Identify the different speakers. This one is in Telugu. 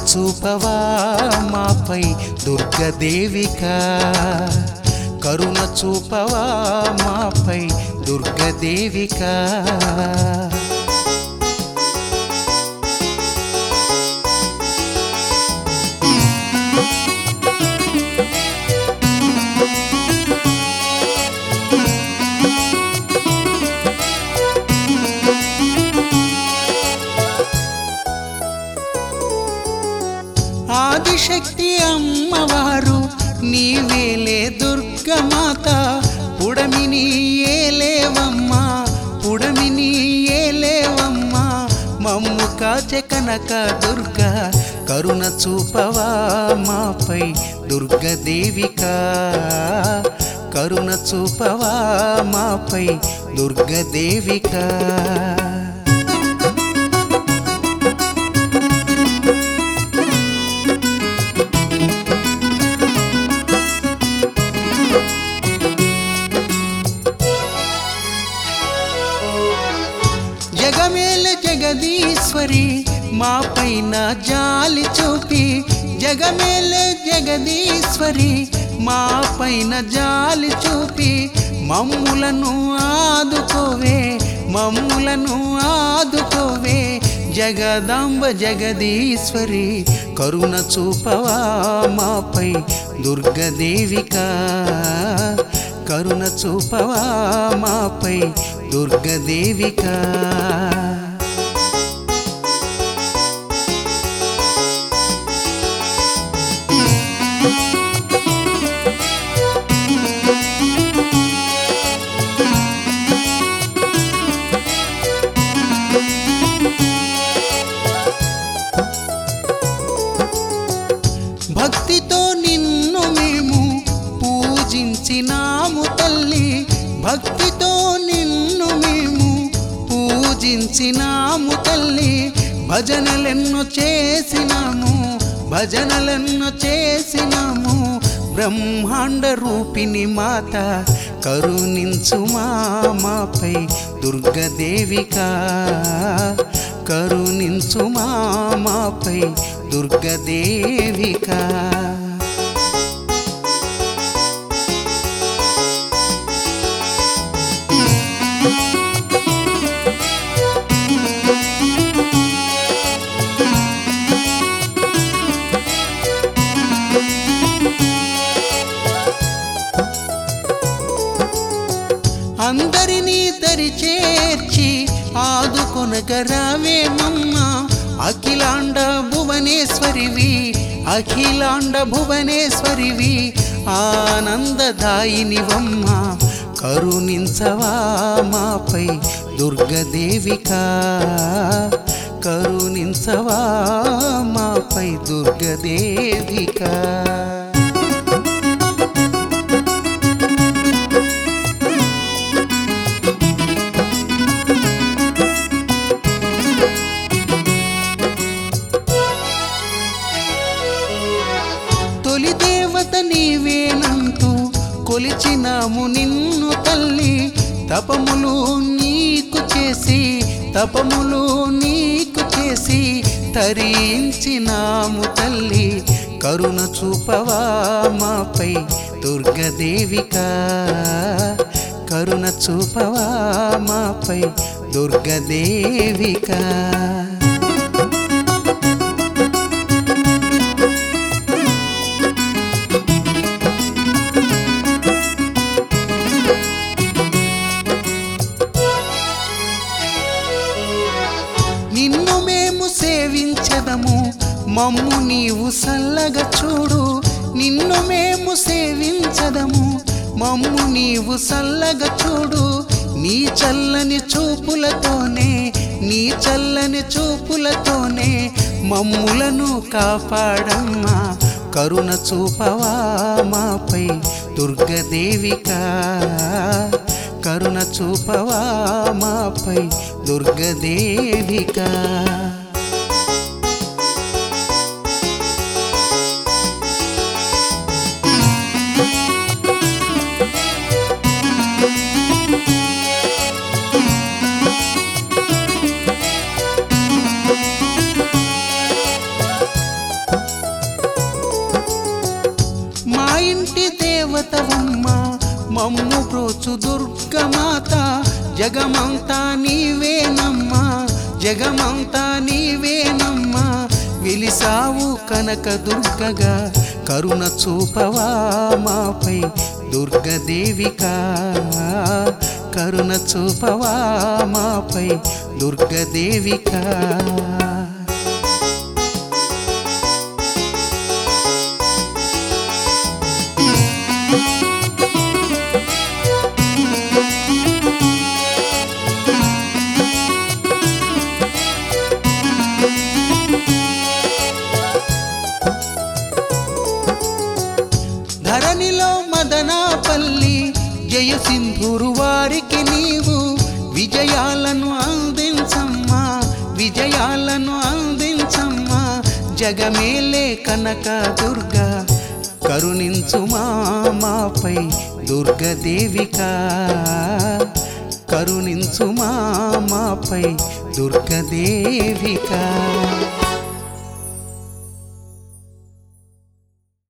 Speaker 1: చూపవా మాపై దుర్గదేవిక కరుణ చూపవా మాపై దుర్గదేవిక ఆదిశక్తి అమ్మవారు నీవేలే దుర్గమాత పుడమిని ఏలేవమ్మా పుడమిని ఏలేవమ్మా మమ్ము కాచె కనక దుర్గ కరుణ చూపవా మాపై దుర్గదేవిక కరుణ చూపవా మాపై దుర్గదేవిక జగమేల జగదీశ్వరి మా పైన జాలి చూపి జగమేల జగదీశ్వరి మా పైన జాలి చూపి మమ్ములను ఆదుకోవే మమ్ములను ఆదుకోవే జగదాంబ జగదీశ్వరి కరుణ చూపవా మాపై దుర్గదేవిక కరుణ చూపవా మాపై దుర్గదేవిక భక్తితో నిన్ను మేము పూజించినాము తల్లి భక్తితో నిన్ను మేము పూజించినాము తల్లి భజనలెన్నో చేసినాము భజనలెన్నో చేసినాము బ్రహ్మాండ రూపిణి మాత కరుణించుమా మాపై దుర్గదేవిక కరుణించుమా మాపై దుర్గదేవిక అందరినీ దరి చేర్చి ఆదుకొనగరావేమమ్మ అఖిలాండ భువనేశ్వరివి అఖిలాండ భువనేశ్వరివి ఆనందదాయినివమ్మ కరుణించవా మాపై దుర్గదేవిక కరుణించవా మాపై దుర్గదేవిక తొలి దేవత నీవేనంటూ కొలిచినాము నిన్ను తల్లి తపములు నీకు చేసి తపములు నీకు చేసి తరించినాము తల్లి కరుణ చూపవా మాపై దుర్గదేవిక కరుణ చూపవా మాపై దుర్గదేవిక నిన్ను మేము సేవించదము మమ్ము నీవు సల్లగా చూడు నిన్ను మేము సేవించదము మమ్ము నీవు సల్లగా చూడు నీ చల్లని చూపులతోనే నీ చల్లని చూపులతోనే మమ్ములను కాపాడమ్మా కరుణ చూపవా మాపై దుర్గదేవిక కరుణ చూపవా మాపై దుర్గదేవిక దాతవమ్మ మమ్ము ప్రోచు దుర్గమాత జగమంతా నీవేనమ్మా జగమంతా నీవేనమ్మా వెలిసావు కనక దుర్గగా కరుణ చూపవా మాపై దుర్గదేవికా కరుణ చూపవా మాపై దుర్గదేవికా ధరణిలో మదనాపల్లి జయ సింధూరు వారికి నీవు విజయాలను అందించమ్మా విజయాలను అందించమ్మా జగమేలే కనక దుర్గా కరుణించుమా మాపై దుర్గదేవికా కరుణించుమా మాపై దుర్గదేవికా